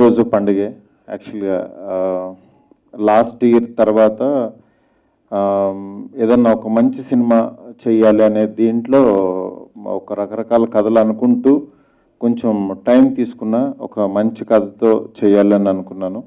రోజు పండుగే యాక్చువల్గా last year తర్వాత ఆ, ఏదన్నా ఒక మంచి సినిమా చేయాలి అనే దీంట్లో ఒక రకరకాల కథలు అనుకుంటూ కొంచెం టైం తీసుకున్న ఒక మంచి కథతో చేయాలని అనుకున్నాను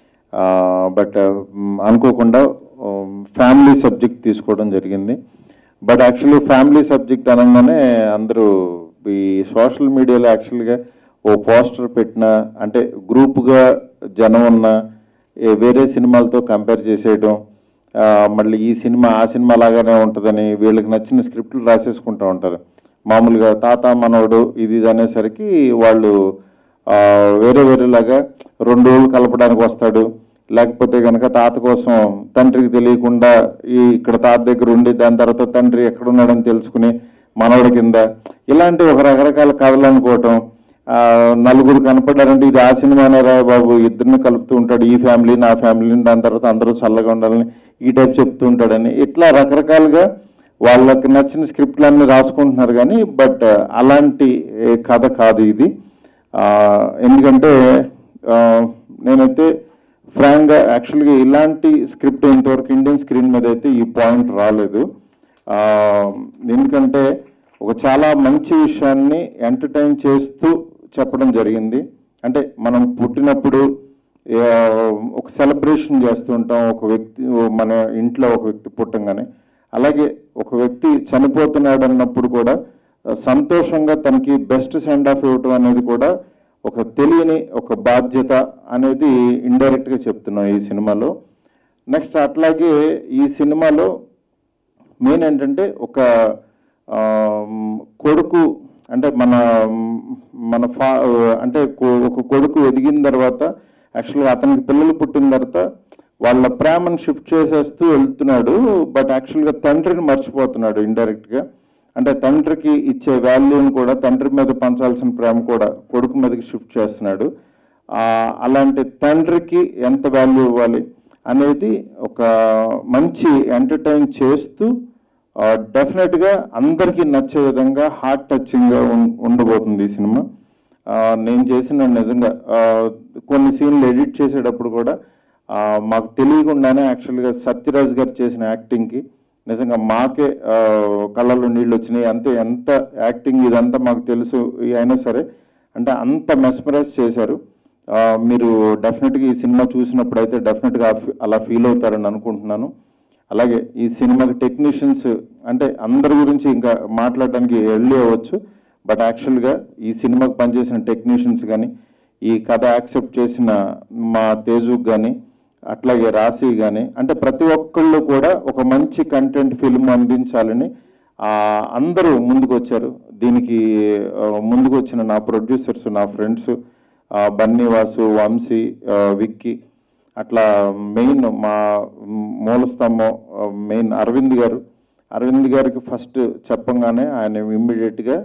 బట్ అనుకోకుండా ఫ్యామిలీ సబ్జెక్ట్ తీసుకోవడం జరిగింది బట్ యాక్చువల్లీ ఫ్యామిలీ సబ్జెక్ట్ అనగానే అందరూ ఈ సోషల్ మీడియాలో యాక్చువల్గా ఓ పోస్టర్ పెట్టిన అంటే గ్రూప్గా జనం ఉన్న ఏ వేరే సినిమాలతో కంపేర్ చేసేయడం ఆ, మళ్ళీ ఈ సినిమా ఆ సినిమా లాగానే ఉంటుందని వీళ్ళకి నచ్చిన స్క్రిప్ట్లు రాసేసుకుంటూ ఉంటారు మామూలుగా తాత మనవడు ఇది ఇది అనేసరికి వాళ్ళు ఆ, వేరే వేరేలాగా రెండు రోజులు కలపడానికి వస్తాడు లేకపోతే కనుక తాత కోసం తండ్రికి తెలియకుండా ఈ ఇక్కడ తాత దగ్గర ఉండి దాని తర్వాత తండ్రి ఎక్కడున్నాడని తెలుసుకుని మనవడి కింద ఇలాంటి ఒక రకరకాల కథలు అనుకోవటం ఆ, నలుగురు కనపడ్డారంటే ఇది ఆ సినిమానే రా బాబు ఇద్దరిని కలుపుతూ ఉంటాడు ఈ ఫ్యామిలీ నా ఫ్యామిలీని దాని తర్వాత అందరూ చల్లగా ఉండాలని ఈ టైప్ చెప్తూ ఉంటాడని ఇట్లా రకరకాలుగా వాళ్ళకి నచ్చిన స్క్రిప్ట్లన్నీ రాసుకుంటున్నారు కానీ బట్ అలాంటి ఏ, కథ కాదు ఇది ఆ, ఎందుకంటే ఆ, నేనైతే ఫ్రాంక్గా యాక్చువల్గా ఇలాంటి స్క్రిప్ట్ ఇంతవరకు ఇండియన్ స్క్రీన్ మీద అయితే ఈ పాయింట్ రాలేదు ఆ, ఎందుకంటే ఒక చాలా మంచి విషయాన్ని ఎంటర్టైన్ చేస్తూ చెప్పడం జరిగింది అంటే మనం పుట్టినప్పుడు ఆ, ఒక సెలబ్రేషన్ చేస్తూ ఉంటాం ఒక వ్యక్తి మన ఇంట్లో ఒక వ్యక్తి పుట్టంగానే అలాగే ఒక వ్యక్తి చనిపోతున్నాడు అన్నప్పుడు కూడా ఆ, సంతోషంగా తనకి బెస్ట్ సెండ్ ఆఫ్ ఇవ్వటం అనేది కూడా ఒక తెలియని ఒక బాధ్యత అనేది ఇండైరెక్ట్ గా చెప్తున్నాం ఈ సినిమాలో నెక్స్ట్ అట్లాగే ఈ సినిమాలో మెయిన్ ఏంటంటే ఒక ఆ, కొడుకు అంటే మన మన ఫా అంటే కొ- ఒక కొడుకు ఎదిగిన తర్వాత యాక్చువల్గా అతనికి పిల్లలు పుట్టిన తర్వాత వాళ్ళ ప్రేమను షిఫ్ట్ చేసేస్తూ వెళ్తున్నాడు బట్ యాక్చువల్గా తండ్రిని మర్చిపోతున్నాడు ఇండైరెక్ట్గా అంటే తండ్రికి ఇచ్చే వాల్యూని కూడా తండ్రి మీద పంచాల్సిన ప్రేమ కూడా కొడుకు మీదకి షిఫ్ట్ చేస్తున్నాడు ఆ, అలాంటి తండ్రికి ఎంత వాల్యూ ఇవ్వాలి అనేది ఒక మంచి ఎంటర్టైన్ చేస్తూ డెఫినెట్గా అందరికీ నచ్చే విధంగా హార్ట్ టచింగ్గా ఉండబోతుంది ఈ సినిమా ఆ, నేను చేసిన నిజంగా ఆ, కొన్ని సీన్లు ఎడిట్ చేసేటప్పుడు కూడా ఆ, మాకు తెలియకుండానే యాక్చువల్గా సత్యరాజ్ గారు చేసిన యాక్టింగ్కి నిజంగా మాకే ఆ, కళ్ళల్లో నీళ్ళు వచ్చినాయి అంతే ఎంత యాక్టింగ్ ఇదంతా మాకు తెలుసు అయినా సరే అంటే అంత మెస్మరైజ్ చేశారు ఆ, మీరు డెఫినెట్గా ఈ సినిమా చూసినప్పుడు అయితే డెఫినెట్గా అలా ఫీల్ అవుతారని అనుకుంటున్నాను అలాగే ఈ సినిమాకి టెక్నీషియన్స్ అంటే అందరి గురించి ఇంకా మాట్లాడడానికి వెళ్ళి అవ్వచ్చు బట్ యాక్చువల్గా ఈ సినిమాకి పనిచేసిన టెక్నీషియన్స్ కానీ ఈ కథ యాక్సెప్ట్ చేసిన మా తేజుకి కానీ అట్లాగే రాశి కానీ అంటే ప్రతి ఒక్కళ్ళు కూడా ఒక మంచి కంటెంట్ ఫిల్మ్ అందించాలని ఆ, అందరూ ముందుకు వచ్చారు దీనికి ఆ, ముందుకు వచ్చిన నా ప్రొడ్యూసర్స్ నా ఫ్రెండ్స్ బన్నీ వాసు వంశీ ఆ, విక్కీ అట్లా మెయిన్ మా మూల స్తంభం మెయిన్ అరవింద్ గారు అరవింద్ గారికి ఫస్ట్ చెప్పంగానే ఆయన ఇమ్మీడియట్గా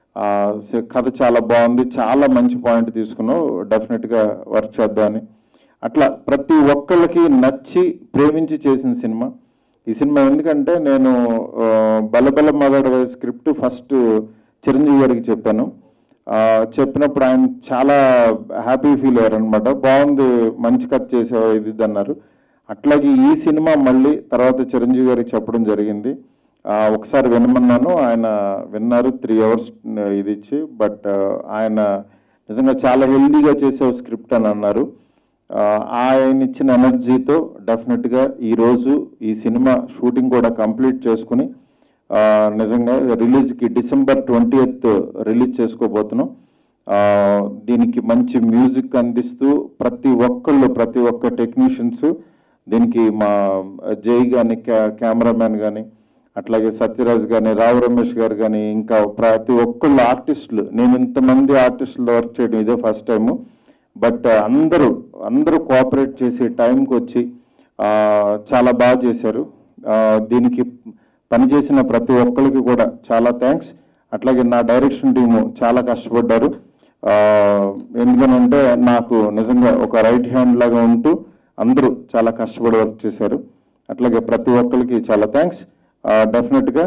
కథ చాలా బాగుంది చాలా మంచి పాయింట్ తీసుకున్నావు డెఫినెట్గా వర్క్ చేద్దామని అట్లా ప్రతి ఒక్కళ్ళకి నచ్చి ప్రేమించి చేసిన సినిమా ఈ సినిమా ఎందుకంటే నేను ఆ, బలబల మగాడ స్క్రిప్ట్ ఫస్ట్ చిరంజీవి గారికి చెప్పాను ఆ, చెప్పినప్పుడు ఆయన చాలా హ్యాపీ ఫీల్ అయ్యారు అనమాట బాగుంది మంచి కథ చేసావు ఇది ఇది అన్నారు అట్లాగే ఈ సినిమా మళ్ళీ తర్వాత చిరంజీవి గారికి చెప్పడం జరిగింది ఆ, ఒకసారి వినమన్నాను ఆయన విన్నారు త్రీ అవర్స్ ఇది ఇచ్చి బట్ ఆయన నిజంగా చాలా హెల్దీగా చేసే స్క్రిప్ట్ అని అన్నారు ఆ, ఆయన ఇచ్చిన ఎనర్జీతో డెఫినెట్గా ఈరోజు ఈ సినిమా షూటింగ్ కూడా కంప్లీట్ చేసుకుని ఆ, నిజంగా రిలీజ్కి డిసెంబర్ ట్వంటీ రిలీజ్ చేసుకోబోతున్నాం ఆ, దీనికి మంచి మ్యూజిక్ అందిస్తూ ప్రతి ఒక్కళ్ళు ప్రతి ఒక్క టెక్నీషియన్స్ దీనికి మా జై కానీ కెమెరామ్యాన్ కానీ అట్లాగే సత్యరాజ్ కానీ రావు రమేష్ గారు కానీ ఇంకా ప్రతి ఒక్కళ్ళు ఆర్టిస్టులు నేను ఇంతమంది ఆర్టిస్టులు వర్క్ చేయడం ఇదే ఫస్ట్ టైము బట్ అందరూ అందరూ కోఆపరేట్ చేసి టైంకి వచ్చి ఆ, చాలా బాగా చేశారు ఆ, దీనికి పనిచేసిన ప్రతి ఒక్కరికి కూడా చాలా థ్యాంక్స్ అట్లాగే నా డైరెక్షన్ టీము చాలా కష్టపడ్డారు ఆ, ఎందుకనంటే నాకు నిజంగా ఒక రైట్ హ్యాండ్ లాగా ఉంటూ అందరూ చాలా కష్టపడి వర్క్ చేశారు అట్లాగే ప్రతి ఒక్కరికి చాలా థ్యాంక్స్ డెఫినెట్గా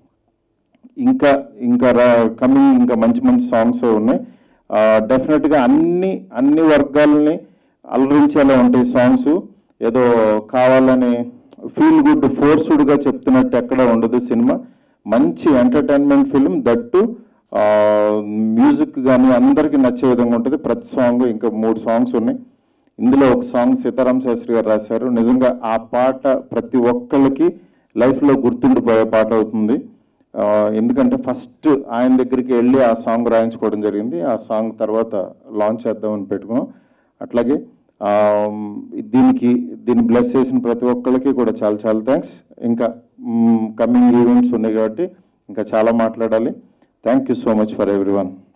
ఇంకా ఇంకా కమింగ్ ఇంకా మంచి మంచి సాంగ్స్ ఉన్నాయి డెఫినెట్గా అన్ని అన్ని వర్గాలని అలరించేలా ఉంటాయి సాంగ్స్ ఏదో కావాలని ఫీల్ గుడ్ ఫోర్స్డ్గా చెప్తున్నట్టు ఎక్కడ ఉండదు సినిమా మంచి ఎంటర్టైన్మెంట్ ఫిల్మ్ దట్టు మ్యూజిక్ కానీ అందరికీ నచ్చే విధంగా ఉంటుంది ప్రతి సాంగ్ ఇంకా మూడు సాంగ్స్ ఉన్నాయి ఇందులో ఒక సాంగ్ సీతారాం శాస్త్రి గారు రాశారు నిజంగా ఆ పాట ప్రతి ఒక్కళ్ళకి లైఫ్లో గుర్తుండిపోయే పాట అవుతుంది ఆ, ఎందుకంటే ఫస్ట్ ఆయన దగ్గరికి వెళ్ళి ఆ సాంగ్ రాయించుకోవడం జరిగింది ఆ సాంగ్ తర్వాత లాంచ్ చేద్దామని పెట్టుకున్నాం అట్లాగే ఆ, దీనికి దీన్ని బ్లెస్ చేసిన ప్రతి ఒక్కళ్ళకి కూడా చాలా చాలా థ్యాంక్స్ ఇంకా కమింగ్ ఈవెంట్స్ ఉన్నాయి కాబట్టి ఇంకా చాలా మాట్లాడాలి thank you so much for every one